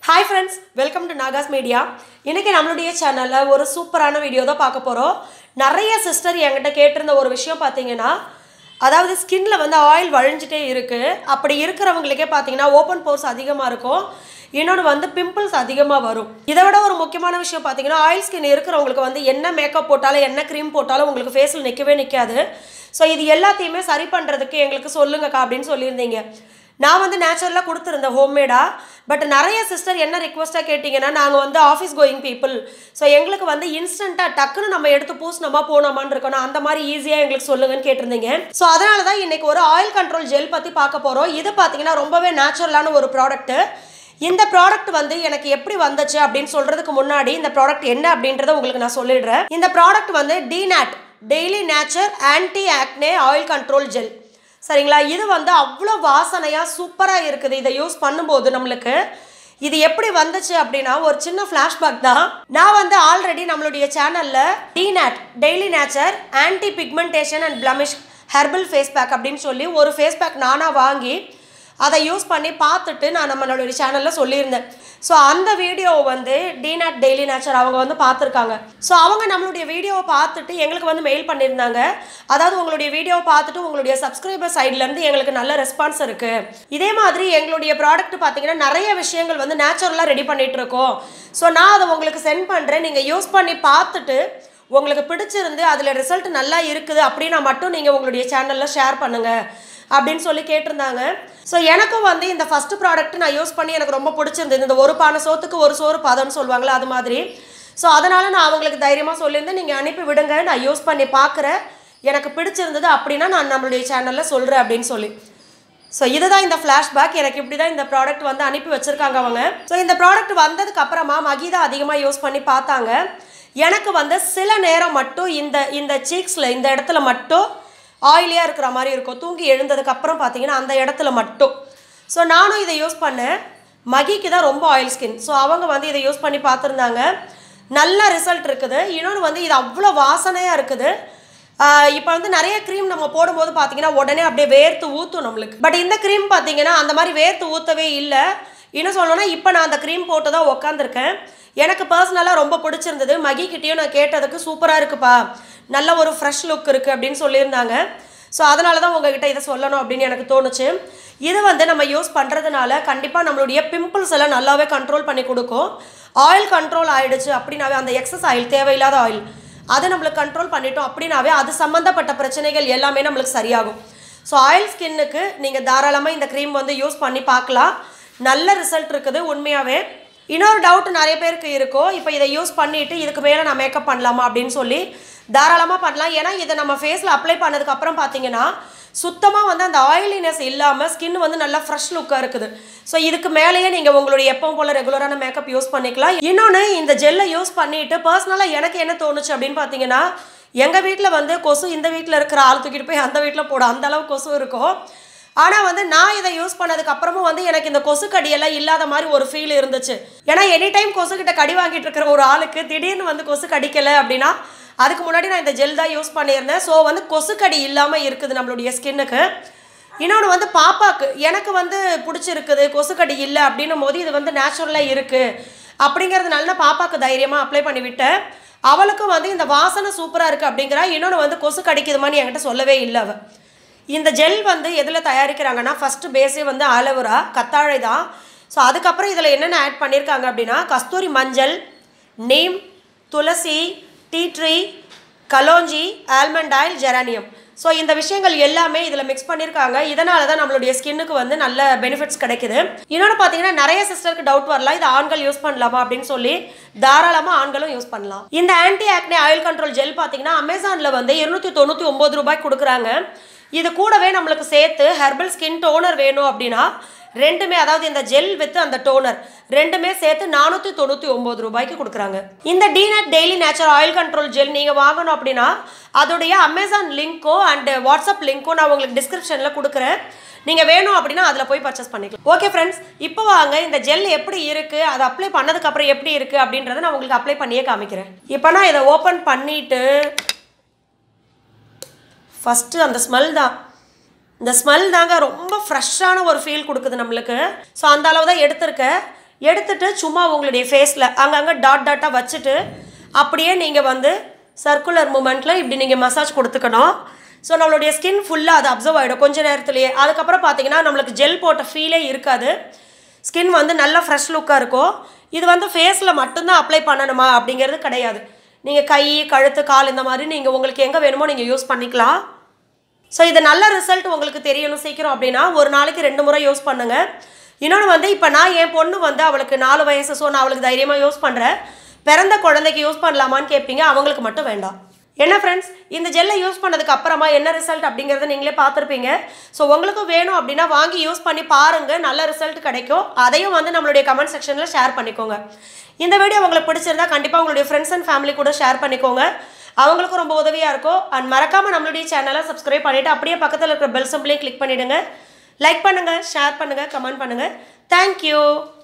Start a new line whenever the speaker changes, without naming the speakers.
hi friends welcome to Naga's media இன்றைக்கி நம்மளுடைய சேனலில் ஒரு சூப்பரான வீடியோ தான் பார்க்க போகிறோம் நிறைய சிஸ்டர் என்கிட்ட கேட்டிருந்த ஒரு விஷயம் பார்த்தீங்கன்னா அதாவது ஸ்கின்ல வந்து ஆயில் வழிஞ்சிட்டே இருக்குது அப்படி இருக்கிறவங்களுக்கே பார்த்தீங்கன்னா ஓப்பன் போர்ஸ் அதிகமாக இருக்கும் இன்னொன்று வந்து பிம்பிள்ஸ் அதிகமாக வரும் இதை விட ஒரு முக்கியமான விஷயம் பார்த்தீங்கன்னா ஆயில் ஸ்கின் இருக்கிறவங்களுக்கு வந்து என்ன மேக்கப் போட்டாலும் என்ன க்ரீம் போட்டாலும் உங்களுக்கு ஃபேஸில் நிற்கவே நிற்காது ஸோ இது எல்லாத்தையுமே சரி பண்ணுறதுக்கு எங்களுக்கு சொல்லுங்கக்கா அப்படின்னு சொல்லியிருந்தீங்க நான் வந்து நேச்சுரலாக கொடுத்துருந்தேன் ஹோம்மேடாக பட் நிறைய சிஸ்டர் என்ன ரிக்வஸ்ட்டாக கேட்டிங்கன்னா நாங்கள் வந்து ஆஃபீஸ் கோயிங் பீப்புள் ஸோ எங்களுக்கு வந்து இன்ஸ்டண்ட்டாக டக்குன்னு நம்ம எடுத்து பூசினோமா போனோமான்னு இருக்கணும் அந்த மாதிரி ஈஸியாக எங்களுக்கு சொல்லுங்கன்னு கேட்டிருந்தீங்க ஸோ அதனால தான் இன்றைக்கி ஒரு ஆயில் கண்ட்ரோல் ஜெல் பற்றி பார்க்க போகிறோம் இது பார்த்தீங்கன்னா ரொம்பவே நேச்சுரலான ஒரு ப்ராடக்ட்டு இந்த ப்ராடக்ட் வந்து எனக்கு எப்படி வந்துச்சு அப்படின்னு சொல்கிறதுக்கு முன்னாடி இந்த ப்ராடக்ட் என்ன அப்படின்றத உங்களுக்கு நான் சொல்லிடுறேன் இந்த ப்ராடக்ட் வந்து டிநாட் daily nature anti acne oil control gel சரிங்களா இது வந்து அவ்வளோ வாசனையாக சூப்பராக இருக்குது இதை யூஸ் பண்ணும்போது நம்மளுக்கு இது எப்படி வந்துச்சு அப்படின்னா ஒரு சின்ன ஃப்ளாஷ்பேக் தான் நான் வந்து ஆல்ரெடி நம்மளுடைய சேனலில் டிநாட் daily nature anti pigmentation and blemish herbal face pack அப்படின்னு சொல்லி ஒரு ஃபேஸ் பேக் நானாக வாங்கி அதை யூஸ் பண்ணி பார்த்துட்டு நான் நம்மளுடைய சேனலில் சொல்லியிருந்தேன் ஸோ அந்த வீடியோ வந்து டிநாட் டெய்லி நேச்சர் அவங்க வந்து பார்த்துருக்காங்க ஸோ அவங்க நம்மளுடைய வீடியோவை பார்த்துட்டு எங்களுக்கு வந்து மெயில் பண்ணியிருந்தாங்க அதாவது உங்களுடைய வீடியோவை பார்த்துட்டு உங்களுடைய சப்ஸ்கிரைபர் சைட்லேருந்து எங்களுக்கு நல்ல ரெஸ்பான்ஸ் இருக்குது இதே மாதிரி எங்களுடைய ப்ராடக்ட் பார்த்தீங்கன்னா நிறைய விஷயங்கள் வந்து நேச்சுரலாக ரெடி பண்ணிகிட்டு இருக்கோம் ஸோ நான் அதை உங்களுக்கு சென்ட் பண்ணுறேன் நீங்கள் யூஸ் பண்ணி பார்த்துட்டு உங்களுக்கு பிடிச்சிருந்து அதில் ரிசல்ட் நல்லா இருக்குது அப்படின்னா மட்டும் நீங்கள் உங்களுடைய சேனலில் ஷேர் பண்ணுங்கள் அப்படின்னு சொல்லி கேட்டிருந்தாங்க ஸோ எனக்கும் வந்து இந்த ஃபஸ்ட்டு ப்ராடக்ட் நான் யூஸ் பண்ணி எனக்கு ரொம்ப பிடிச்சிருந்தது இந்த ஒரு பானை சோத்துக்கு ஒரு சோறு பதம்னு சொல்லுவாங்களே அது மாதிரி ஸோ அதனால் நான் அவங்களுக்கு தைரியமாக சொல்லியிருந்தேன் நீங்கள் அனுப்பி விடுங்க நான் யூஸ் பண்ணி பார்க்குறேன் எனக்கு பிடிச்சிருந்தது அப்படின்னா நான் நம்மளுடைய சேனலில் சொல்கிறேன் அப்படின்னு சொல்லி ஸோ இதுதான் இந்த ஃப்ளாஷ்பேக் எனக்கு இப்படி தான் இந்த ப்ராடக்ட் வந்து அனுப்பி வச்சுருக்காங்க அவங்க ஸோ இந்த ப்ராடக்ட் வந்ததுக்கு அப்புறமா மகிதா அதிகமாக யூஸ் பண்ணி பார்த்தாங்க எனக்கு வந்து சில நேரம் மட்டும் இந்த இந்த சீக்ஸில் இந்த இடத்துல மட்டும் ஆயிலியாக இருக்கிற மாதிரி இருக்கும் தூங்கி எழுந்ததுக்கு அப்புறம் பார்த்தீங்கன்னா அந்த இடத்துல மட்டும் ஸோ நானும் இதை யூஸ் பண்ணேன் மகிக்கு தான் ரொம்ப ஆயில் ஸ்கின் ஸோ அவங்க வந்து இதை யூஸ் பண்ணி பார்த்துருந்தாங்க நல்ல ரிசல்ட் இருக்குது இன்னொன்று வந்து இது அவ்வளோ வாசனையாக இருக்குது இப்போ வந்து நிறைய க்ரீம் நம்ம போடும்போது பார்த்தீங்கன்னா உடனே அப்படியே வேர்த்து ஊற்றும் நம்மளுக்கு பட் இந்த க்ரீம் பார்த்தீங்கன்னா அந்த மாதிரி வேர்த்து ஊற்றவே இல்லை இன்னும் சொல்லணும்னா இப்போ நான் அந்த க்ரீம் போட்டு தான் உக்காந்துருக்கேன் எனக்கு பர்சனலாக ரொம்ப பிடிச்சிருந்தது மகிக்கிட்டேயும் நான் கேட்டதுக்கு சூப்பராக இருக்குப்பா நல்ல ஒரு ஃப்ரெஷ் லுக் இருக்குது அப்படின்னு சொல்லியிருந்தாங்க ஸோ அதனால தான் உங்ககிட்ட இதை சொல்லணும் அப்படின்னு எனக்கு தோணுச்சு இது வந்து நம்ம யூஸ் பண்ணுறதுனால கண்டிப்பாக நம்மளுடைய பிம்பிள்ஸ் எல்லாம் நல்லாவே கண்ட்ரோல் பண்ணி கொடுக்கும் ஆயில் கண்ட்ரோல் ஆயிடுச்சு அப்படின்னாவே அந்த எக்ஸஸ் ஆயில் தேவையில்லாத ஆயில் அதை நம்மளுக்கு கண்ட்ரோல் பண்ணிட்டோம் அப்படின்னாவே அது சம்மந்தப்பட்ட பிரச்சனைகள் எல்லாமே நம்மளுக்கு சரியாகும் ஸோ ஆயில் ஸ்கின்னுக்கு நீங்கள் தாராளமாக இந்த க்ரீம் வந்து யூஸ் பண்ணி பார்க்கலாம் நல்ல ரிசல்ட் இருக்குது உண்மையாகவே இன்னொரு டவுட் நிறைய பேருக்கு இருக்கும் இப்போ இதை யூஸ் பண்ணிவிட்டு இதுக்கு மேலே நான் மேக்கப் பண்ணலாமா அப்படின்னு சொல்லி தாராளமாக பண்ணலாம் ஏன்னா இதை நம்ம ஃபேஸில் அப்ளை பண்ணதுக்கப்புறம் பார்த்தீங்கன்னா சுத்தமாக வந்து அந்த ஆயிலினஸ் இல்லாமல் ஸ்கின் வந்து நல்லா ஃப்ரெஷ் லுக்காக இருக்குது ஸோ இதுக்கு மேலேயே நீங்கள் உங்களுடைய எப்பவும் போல் ரெகுலரான மேக்கப் யூஸ் பண்ணிக்கலாம் இன்னொன்று இந்த ஜெல்லை யூஸ் பண்ணிவிட்டு பர்சனலாக எனக்கு என்ன தோணுச்சு அப்படின்னு பார்த்தீங்கன்னா எங்கள் வீட்டில் வந்து கொசு இந்த வீட்டில் இருக்கிற ஆள் தூக்கிட்டு போய் அந்த வீட்டில் போட அந்த அளவு கொசு இருக்கும் ஆனால் வந்து நான் இதை யூஸ் பண்ணதுக்கு அப்புறமும் வந்து எனக்கு இந்த கொசு கடியெல்லாம் இல்லாத மாதிரி ஒரு ஃபீல் இருந்துச்சு ஏன்னா எனி டைம் கொசுக்கிட்ட கடி வாங்கிட்டு இருக்கிற ஒரு ஆளுக்கு திடீர்னு வந்து கொசு கடிக்கலை அப்படின்னா அதுக்கு முன்னாடி நான் இந்த ஜெல் தான் யூஸ் பண்ணியிருந்தேன் ஸோ வந்து கொசுக்கடி இல்லாமல் இருக்குது நம்மளுடைய ஸ்கின்னுக்கு இன்னொன்று வந்து பாப்பாக்கு எனக்கு வந்து பிடிச்சிருக்குது கொசுக்கடி இல்லை அப்படின்னும் போது இது வந்து நேச்சுரலாக இருக்குது அப்படிங்கிறதுனால நான் பாப்பாக்கு தைரியமாக அப்ளை பண்ணி விட்டேன் அவளுக்கும் வந்து இந்த வாசனை சூப்பராக இருக்குது அப்படிங்கிறா இன்னொன்று வந்து கொசு கடிக்குதுமான்னு என்கிட்ட சொல்லவே இல்லை அவள் இந்த ஜெல் வந்து எதில் தயாரிக்கிறாங்கன்னா ஃபஸ்ட்டு பேஸே வந்து ஆலோவேரா கத்தாழை தான் ஸோ அதுக்கப்புறம் இதில் என்னென்ன ஆட் பண்ணியிருக்காங்க அப்படின்னா கஸ்தூரி மஞ்சள் neem tulsi tea tree kalonji almond oil geranium so இந்த விஷயங்கள் எல்லாமே இதில் மிக்ஸ் பண்ணியிருக்காங்க இதனால தான் நம்மளுடைய ஸ்கின்னுக்கு வந்து நல்ல பெனிஃபிட்ஸ் கிடைக்குது இன்னொன்று பார்த்தீங்கன்னா நிறைய சிஸ்டருக்கு டவுட் வரலாம் இது ஆண்கள் யூஸ் பண்ணலாமா அப்படின்னு சொல்லி தாராளமாக ஆண்களும் யூஸ் பண்ணலாம் இந்த anti acne oil control gel பார்த்தீங்கன்னா அமேசானில் வந்து இருநூற்றி தொண்ணூற்றி ஒம்பது ரூபாய் கொடுக்குறாங்க இது கூடவே நம்மளுக்கு சேர்த்து ஹெர்பல் ஸ்கின் டோனர் வேணும் அப்படின்னா ரெண்டுமே அதாவது இந்த ஜெல் வித் அந்த டோனர் ரெண்டுமே சேர்த்து நானூற்றி தொண்ணூற்றி ஒம்பது ரூபாய்க்கு கொடுக்குறாங்க இந்த டீனட் daily nature oil control gel நீங்கள் வாங்கணும் அப்படின்னா அதோடைய அமேசான் லிங்க்கோ அண்ட் வாட்ஸ்அப் லிங்க்கோ நான் உங்களுக்கு டிஸ்கிரிப்ஷனில் கொடுக்குறேன் நீங்கள் வேணும் அப்படின்னா அதில் போய் பர்ச்சேஸ் பண்ணிக்கலாம் ஓகே ஃப்ரெண்ட்ஸ் இப்போ வாங்க இந்த ஜெல் எப்படி இருக்குது அதை அப்ளை பண்ணதுக்கப்புறம் எப்படி இருக்குது அப்படின்றத நான் உங்களுக்கு அப்ளை பண்ணியே காமிக்கிறேன் இப்போ நான் இதை ஓப்பன் பண்ணிவிட்டு ஃபஸ்ட்டு அந்த ஸ்மெல் தான் இந்த ஸ்மெல் தாங்க ரொம்ப ஃப்ரெஷ்ஷான ஒரு ஃபீல் கொடுக்குது நம்மளுக்கு ஸோ அந்த அளவு தான் எடுத்திருக்கேன் எடுத்துட்டு சும்மா உங்களுடைய ஃபேஸில் அங்கங்கே டாட் டாட்டாக வச்சுட்டு அப்படியே நீங்கள் வந்து சர்க்குலர் மூமெண்ட்டில் இப்படி நீங்கள் மசாஜ் கொடுத்துக்கணும் ஸோ நம்மளுடைய ஸ்கின் ஃபுல்லாக அது அப்சர்வ் ஆகிடும் கொஞ்ச நேரத்துலேயே அதுக்கப்புறம் பார்த்தீங்கன்னா நம்மளுக்கு ஜெல் போட்ட ஃபீலே இருக்காது ஸ்கின் வந்து நல்ல ஃப்ரெஷ் லுக்காக இருக்கும் இது வந்து ஃபேஸில் மட்டும்தான் அப்ளை பண்ணணுமா அப்படிங்கிறது கிடையாது நீங்கள் கை கழுத்து கால் இந்த மாதிரி நீங்கள் உங்களுக்கு எங்கே வேணுமோ நீங்கள் யூஸ் பண்ணிக்கலாம் ஸோ இது நல்ல ரிசல்ட் உங்களுக்கு தெரியணும் சீக்கிரம் அப்படின்னா ஒரு நாளைக்கு ரெண்டு முறை யூஸ் பண்ணுங்க இன்னொன்று வந்து இப்போ நான் என் பொண்ணு வந்து அவளுக்கு நாலு வயசு ஸோ நான் அவளுக்கு தைரியமாக யூஸ் பண்ணுறேன் பிறந்த குழந்தைக்கு யூஸ் பண்ணலாமான்னு கேட்பீங்க அவங்களுக்கு மட்டும் வேண்டாம் என்ன ஃப்ரெண்ட்ஸ் இந்த ஜெல்லை யூஸ் பண்ணதுக்கு அப்புறமா என்ன ரிசல்ட் அப்படிங்கிறத நீங்களே பார்த்துருப்பீங்க ஸோ உங்களுக்கும் வேணும் அப்படின்னா வாங்கி யூஸ் பண்ணி பாருங்கள் நல்ல ரிசல்ட் கிடைக்கும் அதையும் வந்து நம்மளுடைய கமெண்ட் செக்ஷனில் ஷேர் பண்ணிக்கோங்க இந்த வீடியோ உங்களுக்கு பிடிச்சிருந்தா கண்டிப்பாக உங்களுடைய ஃப்ரெண்ட்ஸ் அண்ட் ஃபேமிலி கூட ஷேர் பண்ணிக்கோங்க அவங்களுக்கும் ரொம்ப உதவியாக இருக்கும் அண்ட் மறக்காமல் நம்மளுடைய சேனலை சப்ஸ்கிரைப் பண்ணிவிட்டு அப்படியே பக்கத்தில் இருக்கிற பெல் சிம்பிளையும் கிளிக் பண்ணிவிடுங்க லைக் பண்ணுங்கள் ஷேர் பண்ணுங்கள் கமெண்ட் பண்ணுங்கள் தேங்க்யூ